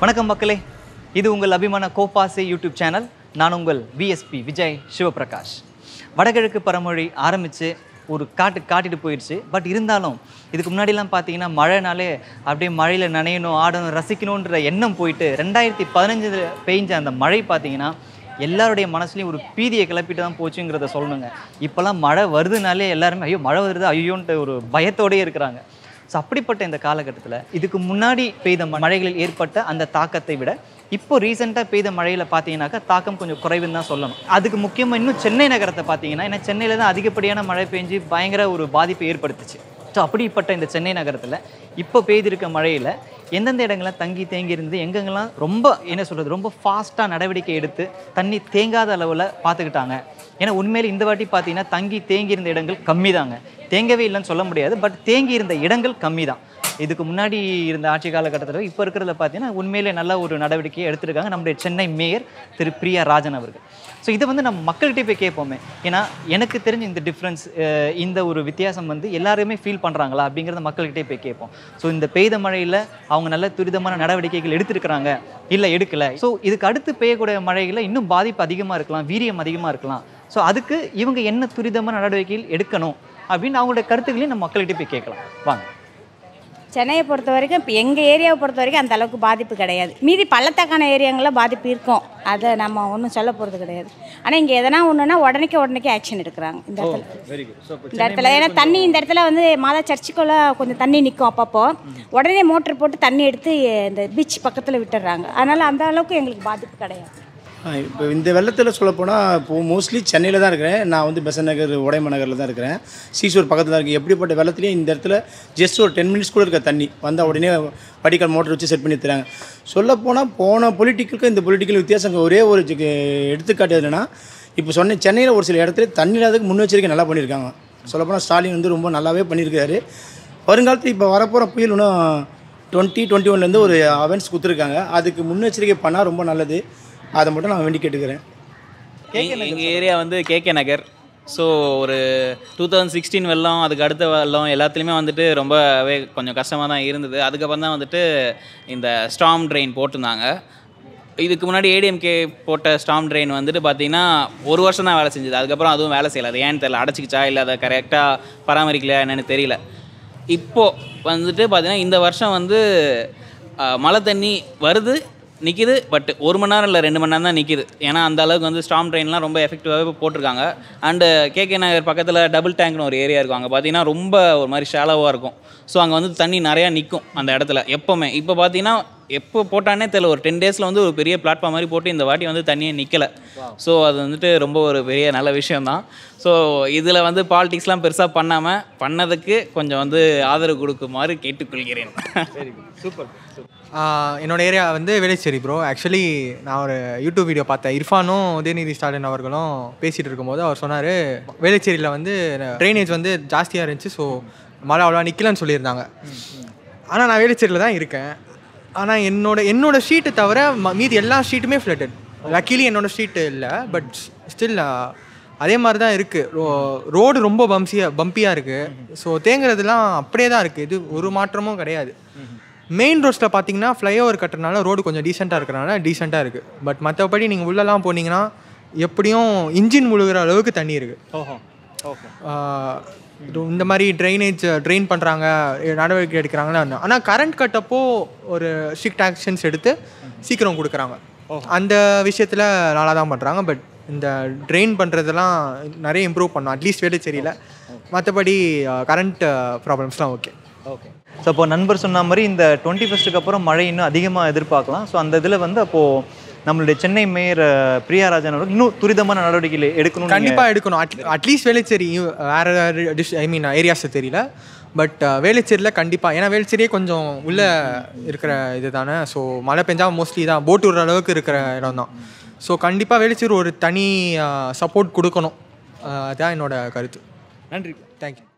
வணக்கம் மக்களே இது உங்கள் அபிமான கோபாசே யூடியூப் சேனல் நான் உங்கள் விஎஸ்பி விஜய் சிவபிரகாஷ் வடகிழக்கு பரமொழி ஆரம்பித்து ஒரு காட்டு காட்டிட்டு போயிடுச்சு பட் இருந்தாலும் இதுக்கு முன்னாடிலாம் பார்த்தீங்கன்னா மழைனாலே அப்படியே மழையில் நனையணும் ஆடணும் ரசிக்கணுன்ற எண்ணம் போயிட்டு ரெண்டாயிரத்தி பதினஞ்சில் பெய்ஞ்ச அந்த மழை பார்த்தீங்கன்னா எல்லாருடைய மனசுலையும் ஒரு பீதியை கிளப்பிட்டு தான் போச்சுங்கிறத சொல்லணுங்க இப்போல்லாம் மழை வருதுனாலே எல்லாருமே ஐயோ மழை வருது ஐயோன்ட்டு ஒரு பயத்தோடயே இருக்கிறாங்க ஸோ அப்படிப்பட்ட இந்த காலகட்டத்தில் இதுக்கு முன்னாடி பெய்த ம- மழைகளில் ஏற்பட்ட அந்த தாக்கத்தை விட இப்போ ரீசெண்டாக பெய்த மழையில் பார்த்தீங்கன்னாக்கா தாக்கம் கொஞ்சம் குறைவுன்னு தான் சொல்லணும் அதுக்கு முக்கியமாக இன்னும் சென்னை நகரத்தை பார்த்தீங்கன்னா ஏன்னா சென்னையில் தான் அதிகப்படியான மழை பெஞ்சு பயங்கர ஒரு பாதிப்பை ஏற்படுத்துச்சு ஸோ அப்படிப்பட்ட இந்த சென்னை நகரத்தில் இப்போ பெய்திருக்க மழையில் எந்தெந்த இடங்கள்லாம் தங்கி தேங்கி இருந்து எங்கெங்கெல்லாம் ரொம்ப என்ன சொல்கிறது ரொம்ப ஃபாஸ்ட்டாக நடவடிக்கை எடுத்து தண்ணி தேங்காத அளவில் பார்த்துக்கிட்டாங்க ஏன்னா உண்மையில இந்த வாட்டி பார்த்தீங்கன்னா தங்கி தேங்கி இருந்த இடங்கள் கம்மி தாங்க தேங்கவே இல்லைன்னு சொல்ல முடியாது பட் தேங்கி இருந்த இடங்கள் கம்மி தான் இதுக்கு முன்னாடி இருந்த ஆட்சி காலகட்டத்தில் இப்போ இருக்கிறதுல பார்த்தீங்கன்னா உண்மையிலே நல்ல ஒரு நடவடிக்கையை எடுத்திருக்காங்க நம்முடைய சென்னை மேயர் திரு பிரியா ராஜன் அவர்கள் ஸோ இதை வந்து நம்ம மக்கள்கிட்ட போய் கேட்போமே ஏன்னா எனக்கு தெரிஞ்ச இந்த டிஃப்ரென்ஸ் இந்த ஒரு வித்தியாசம் வந்து எல்லாருமே ஃபீல் பண்ணுறாங்களா அப்படிங்கிறத மக்கள்கிட்டே போய் கேட்போம் ஸோ இந்த பெய்த மழையில் அவங்க நல்ல துரிதமான நடவடிக்கைகள் எடுத்திருக்கிறாங்க இல்லை எடுக்கல ஸோ இதுக்கு அடுத்து பெய்யக்கூடிய மழையில் இன்னும் பாதிப்பு அதிகமாக இருக்கலாம் வீரியம் அதிகமாக இருக்கலாம் ஸோ அதுக்கு இவங்க என்ன துரிதமான நடவடிக்கைகள் எடுக்கணும் அப்படின்னு அவங்களோட கருத்துக்களையும் நம்ம மக்கள்கிட்ட போய் கேட்கலாம் வாங்க சென்னையை பொறுத்த வரைக்கும் இப்போ எங்கள் ஏரியாவை பொறுத்த வரைக்கும் அந்த அளவுக்கு பாதிப்பு கிடையாது மீதி பள்ளத்தாக்கான ஏரியாங்களில் பாதிப்பு இருக்கும் அதை நம்ம ஒன்றும் சொல்ல போகிறது கிடையாது ஆனால் இங்கே எதனா ஒன்றுனா உடனேக்கு உடனேக்கு ஆக்ஷன் எடுக்கிறாங்க இந்த இடத்துல வெரி குட் ஸோ இந்த இடத்துல ஏன்னா தண்ணி இந்த இடத்துல வந்து மாதா சர்ச்சுக்குள்ளே கொஞ்சம் தண்ணி நிற்கும் அப்பப்போ உடனே மோட்டர் போட்டு தண்ணி எடுத்து இந்த பீச் பக்கத்தில் விட்டுடுறாங்க அதனால் அந்த அளவுக்கு எங்களுக்கு பாதிப்பு கிடையாது இப்போ இந்த வெள்ளத்தில் சொல்லப்போனால் இப்போ மோஸ்ட்லி சென்னையில் தான் இருக்கிறேன் நான் வந்து பெசன் நகர் உடைம நகரில் தான் இருக்கிறேன் சீசூர் பக்கத்தில் தான் இருக்குது எப்படிப்பட்ட வெள்ளத்துலேயும் இந்த இடத்துல ஜஸ்ட் ஒரு டென் மினிட்ஸ் கூட இருக்க தண்ணி வந்தால் உடனே படிக்கல் மோட்டர் வச்சு செட் பண்ணி தராங்க சொல்லப்போனால் போன பொலிட்டிக்கலுக்கும் இந்த பொலிட்டிக்கல் வித்தியாசம் ஒரே ஒரு ஜி- எடுத்துக்காட்டு என்னென்னா இப்போ சொன்ன சென்னையில் ஒரு சில இடத்துல தண்ணி இல்லாததுக்கு முன்னெச்சரிக்கை நல்லா பண்ணியிருக்காங்க சொல்லப்போனால் ஸ்டாலின் வந்து ரொம்ப நல்லாவே பண்ணியிருக்காரு வருங்காலத்தில் இப்போ வரப்போகிற புயல் இன்னும் டுவெண்ட்டி டுவெண்ட்டி ஒன்லேருந்து ஒரு அவென்ஸ் கொடுத்துருக்காங்க அதுக்கு முன்னெச்சரிக்கை பண்ணால் ரொம்ப நல்லது அதை மட்டும் நான் வேண்டி கேட்டுக்கிறேன் எங்கள் ஏரியா வந்து கேகே நகர் ஸோ ஒரு டூ தௌசண்ட் சிக்ஸ்டீன் வெள்ளம் அதுக்கு அடுத்த வெள்ளம் எல்லாத்துலேயுமே வந்துட்டு ரொம்பவே கொஞ்சம் கஷ்டமாக தான் இருந்தது அதுக்கப்புறம் தான் வந்துட்டு இந்த ஸ்டாம் ட்ரெயின் போட்டிருந்தாங்க இதுக்கு முன்னாடி ஏடிஎம்கே போட்ட ஸ்டாம் ட்ரெயின் வந்துட்டு பார்த்தீங்கன்னா ஒரு வருஷம் தான் வேலை செஞ்சது அதுக்கப்புறம் அதுவும் வேலை செய்யல அது ஏன்னு தெரியல அடைச்சிக்கிச்சா இல்லை அதை கரெக்டாக பராமரிக்கலையா என்னன்னு தெரியல இப்போது வந்துட்டு பார்த்தீங்கன்னா இந்த வருஷம் வந்து அஹ், மழை தண்ணி வருது நிற்கிது பட் ஒரு மணி நேரம் இல்லை ரெண்டு மணி நேரம் தான் நிற்கிது ஏன்னா அந்த அளவுக்கு வந்து ஸ்டாம் ட்ரெயின்லாம் ரொம்ப எஃபெக்டிவாகவே போட்டிருக்காங்க அண்டு கேகே நகர் பக்கத்தில் டபுள் டேங்க்னு ஒரு ஏரியா இருக்கும் அங்கே பார்த்தீங்கன்னா ரொம்ப ஒரு மாதிரி ஷாலோவாக இருக்கும் ஸோ அங்கே வந்து தண்ணி நிறையா நிற்கும் அந்த இடத்துல எப்போவுமே இப்போ பார்த்தீங்கன்னா எப்போ போட்டானே தெரியல ஒரு டென் டேஸில் வந்து ஒரு பெரிய பிளாட்ஃபார்ம் மாதிரி போட்டு இந்த வாட்டி வந்து தண்ணியே நிற்கலை ஸோ அது வந்துட்டு ரொம்ப ஒரு பெரிய நல்ல விஷயம்தான் ஸோ இதில் வந்து பாலிடிக்ஸ்லாம் பெருசாக பண்ணாமல் பண்ணதுக்கு கொஞ்சம் வந்து ஆதரவு கொடுக்குமாறு கேட்டுக்கொள்கிறேன் ஆஹ் என்னோட ஏரியா வந்து வேளச்சேரி ப்ரோ ஆக்சுவலி நான் ஒரு யூடியூப் வீடியோ பார்த்தேன் இர்ஃபானும் உதயநிதி ஸ்டாலின் அவர்களும் பேசிகிட்டு இருக்கும்போது அவர் சொன்னார் வேளச்சேரியில் வந்து ட்ரைனேஜ் வந்து ஜாஸ்தியாக இருந்துச்சு ஸோ மழை அவ்வளோவா நிற்கலன்னு சொல்லியிருந்தாங்க ஆனால் நான் வேளச்சேரியில் தான் இருக்கேன் ஆனால் என்னோட என்னோட ஷீட்டை தவிர ம- மீதி எல்லா ஷீட்டுமே ஃப்ளட்டட் லக்கிலி என்னோட ஷீட்டு இல்லை பட் ஸ்டில் அதே மாதிரி தான் இருக்குது ரோ ரோடு ரொம்ப பம்சியாக பம்பியாக இருக்குது ஸோ தேங்குறதுலாம் அப்படியே தான் இருக்குது இது ஒரு மாற்றமும் கிடையாது மெயின் ரோட்ஸில் பார்த்தீங்கன்னா ஃப்ளைஓவர் கட்டுறதுனால ரோடு கொஞ்சம் டீசெண்டாக இருக்கிறனால டீசெண்டாக இருக்குது பட் மற்றபடி நீங்கள் உள்ளெல்லாம் போனீங்கன்னா எப்படியும் இன்ஜின் முழுகிற அளவுக்கு தண்ணி இருக்குது ஓஹோ ஓகே இந்த மாதிரி ட்ரைனேஜ் ட்ரெயின் பண்ணுறாங்க நடவடிக்கை எடுக்கிறாங்களா ஆனால் கரண்ட் கட்டப்போ ஒரு ஸ்ட்ரிக்ட் ஆக்ஷன்ஸ் எடுத்து சீக்கிரம் கொடுக்குறாங்க அந்த விஷயத்தில் நல்லா தான் பண்ணுறாங்க பட் இந்த ட்ரெயின் பண்ணுறதெல்லாம் நிறைய இம்ப்ரூவ் பண்ணோம் அட்லீஸ்ட் வேலைச்சேரியில் மற்றபடி கரண்ட் ப்ராப்ளம்ஸ்லாம் ஓகே ஓகே ஸோ அப்போ நண்பர் சொன்ன மாதிரி இந்த டுவெண்ட்டி ஃபஸ்ட்டுக்கு அப்புறம் மழை இன்னும் அதிகமாக எதிர்பார்க்கலாம் ஸோ அந்த இதில் வந்து அப்போது நம்மளுடைய சென்னை மேயர் அஹ், பிரியாராஜன் அவர்கள் இன்னும் துரிதமான நடவடிக்கைகள் எடுக்கணும் கண்டிப்பாக எடுக்கணும் அட் அட்லீஸ்ட் வேலைச்சேரி வேறு டிஷ் ஐ மீன் ஏரியாஸ் தெரியல பட் வேலைச்சேரியில் கண்டிப்பாக ஏன்னா வேலைச்சேரியே கொஞ்சம் உள்ளே இருக்கிற இது தானே ஸோ மழை பெஞ்சா மோஸ்ட்லி தான் போட் விடுற அளவுக்கு இருக்கிற இடம் தான் ஸோ கண்டிப்பாக வேலைச்சேரி ஒரு தனி சப்போர்ட் கொடுக்கணும் அஹ் அதான் என்னோட கருத்து நன்றி தேங்க்யூ